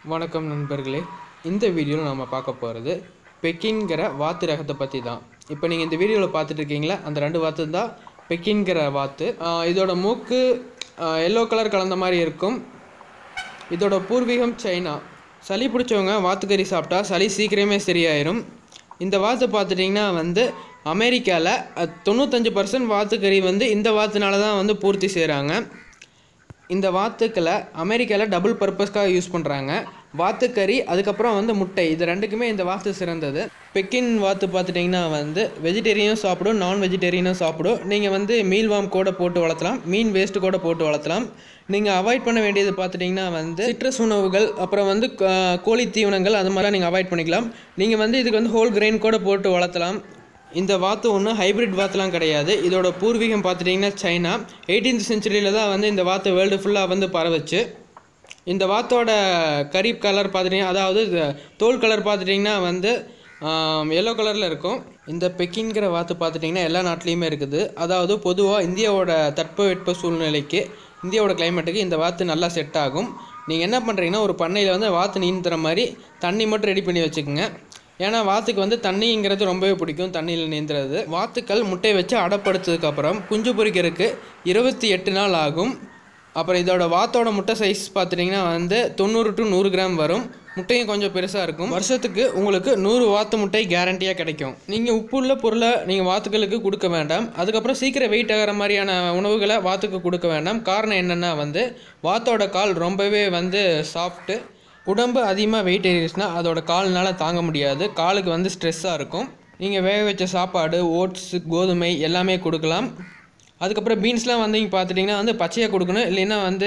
வணக்கம் நண்பர்களே இந்த வீடியோவில் நம்ம பார்க்க போகிறது பெக்கின்கிற வாத்து ரகத்தை பற்றி தான் இப்போ நீங்கள் இந்த வீடியோவில் பார்த்துட்டு இருக்கீங்களா அந்த ரெண்டு வாத்து தான் பெக்கின்கிற வாத்து ஆஹ் இதோட மூக்கு எல்லோ கலர் கலந்த மாதிரி இருக்கும் இதோட பூர்வீகம் சைனா சளி பிடிச்சவங்க வாத்துக்கறி சாப்பிட்டா சளி சீக்கிரமே சரியாயிரும் இந்த வாத்து பார்த்துட்டிங்கன்னா வந்து அமெரிக்காவில் தொண்ணூத்தஞ்சு பர்சன்ட் வாத்துக்கறி வந்து இந்த வாத்துனால தான் வந்து பூர்த்தி செய்கிறாங்க இந்த வாத்துக்களை அமெரிக்காவில் டபுள் பர்பஸ்க்காக யூஸ் பண்ணுறாங்க வாத்துக்கறி அதுக்கப்புறம் வந்து முட்டை இது ரெண்டுக்குமே இந்த வாத்து சிறந்தது பெக்கின் வாத்து பார்த்துட்டிங்கன்னா வந்து வெஜிடேரியனும் சாப்பிடும் நான் வெஜிடேரியனும் சாப்பிடும் நீங்கள் வந்து மீல்வாம் கூட போட்டு வளர்த்தலாம் மீன் வேஸ்ட்டு கூட போட்டு வளர்த்தலாம் நீங்கள் அவாய்ட் பண்ண வேண்டியது பார்த்துட்டிங்கன்னா வந்து சிட்ரஸ் உணவுகள் அப்புறம் வந்து கா- கோழி தீவனங்கள் அது மாதிரிலாம் நீங்கள் அவாய்ட் பண்ணிக்கலாம் நீங்கள் வந்து இதுக்கு வந்து ஹோல் கிரெயின் கூட போட்டு வளர்த்தலாம் இந்த வாத்து ஒன்றும் ஹைபிரிட் வாத்துலாம் கிடையாது இதோட பூர்வீகம் பார்த்துட்டிங்கன்னா சைனா எயிட்டீன்த் செஞ்சுரியில் தான் வந்து இந்த வாத்து வேர்ல்டு ஃபுல்லாக வந்து பரவுச்சு இந்த வாத்தோட கறி கலர் பார்த்துட்டிங்கன்னா அதாவது இது தோல் கலர் பார்த்துட்டிங்கன்னா வந்து எல்லோ கலரில் இருக்கும் இந்த பெக்கின்கிற வாத்து பார்த்துட்டிங்கன்னா எல்லா நாட்டிலையுமே இருக்குது அதாவது பொதுவாக இந்தியாவோட தட்பவெட்ப சூழ்நிலைக்கு இந்தியாவோட கிளைமேட்டுக்கு இந்த வாத்து நல்லா செட் ஆகும் நீங்கள் என்ன பண்ணுறீங்கன்னா ஒரு பண்ணையில் வந்து வாத்து நீந்துற மாதிரி தண்ணி மட்டும் ரெடி பண்ணி வச்சுக்கோங்க ஏன்னா வாத்துக்கு வந்து தண்ணிங்கிறது ரொம்பவே பிடிக்கும் தண்ணியில் நீந்துறது வாத்துக்கள் முட்டை வச்சு அடப்படுத்ததுக்கு அப்புறம் குஞ்சு பொரிக்கிறதுக்கு இருபத்தி எட்டு நாள் ஆகும் அப்புறம் இதோட வாத்தோட முட்டை சைஸ் பார்த்துட்டிங்கன்னா வந்து தொண்ணூறு டு நூறு கிராம் வரும் முட்டையும் கொஞ்சம் பெருசாக இருக்கும் வருஷத்துக்கு உங்களுக்கு நூறு வாத்து முட்டை கேரண்டியாக கிடைக்கும் நீங்கள் உப்பு உள்ள பொருளை நீங்கள் வாத்துக்களுக்கு கொடுக்க வேண்டாம் அதுக்கப்புறம் சீக்கிரம் வெயிட் ஆகிற மாதிரியான உணவுகளை வாத்துக்கு கொடுக்க வேண்டாம் காரணம் என்னென்னா வந்து வாத்தோட கால் ரொம்பவே வந்து சாஃப்ட்டு உடம்பு அதிகமாக வெயிட் ஏறிடுச்சுன்னா அதோட கால்னால தாங்க முடியாது காலுக்கு வந்து ஸ்ட்ரெஸ்ஸாக இருக்கும் நீங்கள் வேக வச்ச சாப்பாடு ஓட்ஸ் கோதுமை எல்லாமே கொடுக்கலாம் அதுக்கப்புறம் பீன்ஸ்லாம் வந்து இங்கே பார்த்துட்டிங்கன்னா வந்து பச்சையாக கொடுக்கணும் இல்லைன்னா வந்து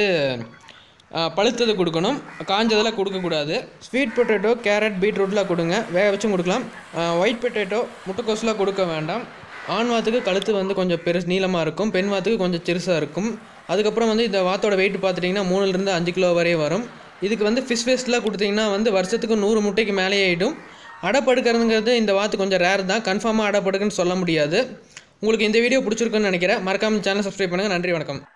ஆ, பழுத்தது கொடுக்கணும் காஞ்சதெல்லாம் கொடுக்கக்கூடாது ஸ்வீட் பொட்டேட்டோ கேரட் பீட்ரூட்லாம் கொடுங்க வேக வச்சும் கொடுக்கலாம் ஒயிட் பொட்டேட்டோ முட்டைக்கோஸ்லாம் கொடுக்க வேண்டாம் ஆண் வாத்துக்கு கழுத்து வந்து கொஞ்சம் பெருசு நீளமாக இருக்கும் பெண் வாத்துக்கு கொஞ்சம் சிறுசாக இருக்கும் அதுக்கப்புறம் வந்து இந்த வாத்தோட வெயிட் பார்த்துட்டிங்கன்னா மூணுலேருந்து அஞ்சு கிலோ வரையும் வரும் இதுக்கு வந்து ஃபிஷ் வேஸ்ட்லாம் கொடுத்தீங்கன்னா வந்து வருஷத்துக்கு நூறு முட்டைக்கு மேலேயே ஆகிடும் அடைப்படுக்கிறதுங்கிறது இந்த வாத்து கொஞ்சம் ரேர் தான் கன்ஃபார்மாக அடைப்படுக்குன்னு சொல்ல முடியாது உங்களுக்கு இந்த வீடியோ பிடிச்சிருக்குன்னு நினைக்கிறேன் மறக்காம சேனல் சப்ஸ்கிரைப் பண்ணுங்கள் நன்றி வணக்கம்